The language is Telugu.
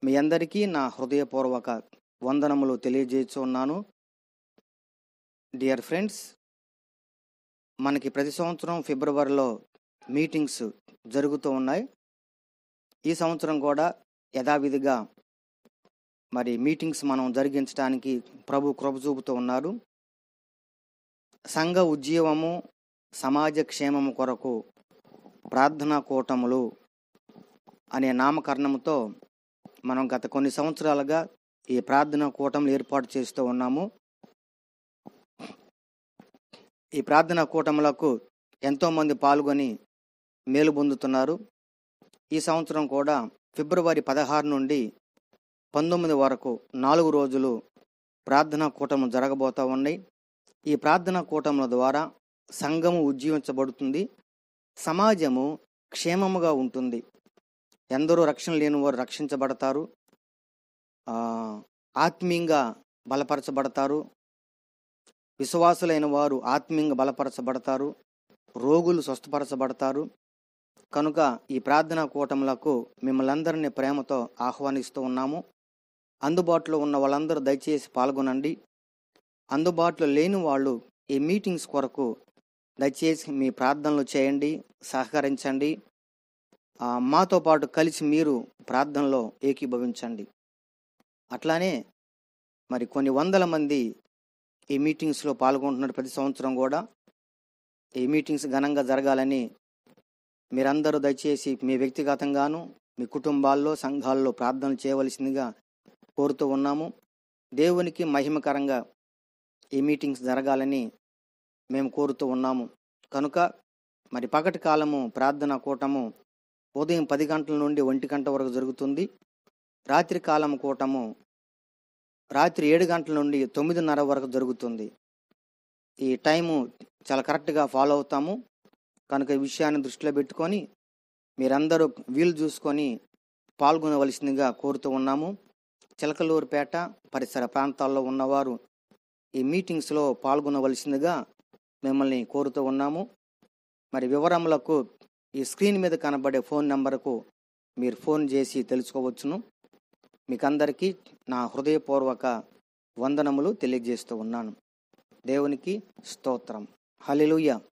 మీ అందరికీ నా హృదయపూర్వక వందనములు తెలియజేస్తున్నాను డియర్ ఫ్రెండ్స్ మనకి ప్రతి సంవత్సరం ఫిబ్రవరిలో మీటింగ్స్ జరుగుతూ ఉన్నాయి ఈ సంవత్సరం కూడా యథావిధిగా మరి మీటింగ్స్ మనం జరిగించడానికి ప్రభు కృప చూపుతూ ఉన్నారు సంఘ ఉద్యమము సమాజ క్షేమము కొరకు ప్రార్థనా కూటములు అనే నామకరణంతో మనం గత కొన్ని సంవత్సరాలుగా ఈ ప్రార్థనా కూటములు ఏర్పాటు చేస్తూ ఉన్నాము ఈ ప్రార్థనా కూటములకు ఎంతోమంది పాల్గొని మేలు పొందుతున్నారు ఈ సంవత్సరం కూడా ఫిబ్రవరి పదహారు నుండి పంతొమ్మిది వరకు నాలుగు రోజులు ప్రార్థనా కూటములు జరగబోతూ ఉన్నాయి ఈ ప్రార్థనా కూటముల ద్వారా సంఘము ఉజ్జీవించబడుతుంది సమాజము క్షేమముగా ఉంటుంది ఎందరో రక్షణ లేని వారు రక్షించబడతారు ఆ, ఆత్మీయంగా బలపరచబడతారు విశ్వాసులైన వారు ఆత్మీయంగా బలపరచబడతారు రోగులు స్వస్థపరచబడతారు కనుక ఈ ప్రార్థనా కూటములకు మిమ్మల్ని అందరినీ ప్రేమతో ఆహ్వానిస్తూ ఉన్నాము అందుబాటులో ఉన్న వాళ్ళందరూ దయచేసి పాల్గొనండి అందుబాటులో లేని వాళ్ళు ఈ మీటింగ్స్ కొరకు దయచేసి మీ ప్రార్థనలు చేయండి సహకరించండి ఆ, మాతో పాటు కలిసి మీరు ప్రార్థనలో ఏకీభవించండి అట్లానే మరి కొన్ని వందల మంది ఈ మీటింగ్స్లో పాల్గొంటున్నారు ప్రతి సంవత్సరం కూడా ఈ మీటింగ్స్ ఘనంగా జరగాలని మీరందరూ దయచేసి మీ వ్యక్తిగతంగాను మీ కుటుంబాల్లో సంఘాల్లో ప్రార్థనలు చేయవలసిందిగా కోరుతూ ఉన్నాము దేవునికి మహిమకరంగా ఈ మీటింగ్స్ జరగాలని మేము కోరుతూ ఉన్నాము కనుక మరి పగటి కాలము ప్రార్థన కూటము ఉదయం పది గంటల నుండి ఒంటి గంట వరకు జరుగుతుంది రాత్రి కాలం కూటము రాత్రి ఏడు గంటల నుండి తొమ్మిదిన్నర వరకు జరుగుతుంది ఈ టైము చాలా కరెక్ట్గా ఫాలో అవుతాము కనుక ఈ విషయాన్ని దృష్టిలో పెట్టుకొని మీరందరూ వీలు చూసుకొని పాల్గొనవలసిందిగా కోరుతూ ఉన్నాము చిలకలూరుపేట పరిసర ప్రాంతాల్లో ఉన్నవారు ఈ మీటింగ్స్లో పాల్గొనవలసిందిగా మిమ్మల్ని కోరుతూ ఉన్నాము మరి వివరములకు ఈ స్క్రీన్ మీద కనబడే ఫోన్ నంబర్కు మీరు ఫోన్ చేసి తెలుసుకోవచ్చును మీకందరికీ నా హృదయపూర్వక వందనములు తెలియజేస్తూ ఉన్నాను దేవునికి స్తోత్రం హల్లెలూయా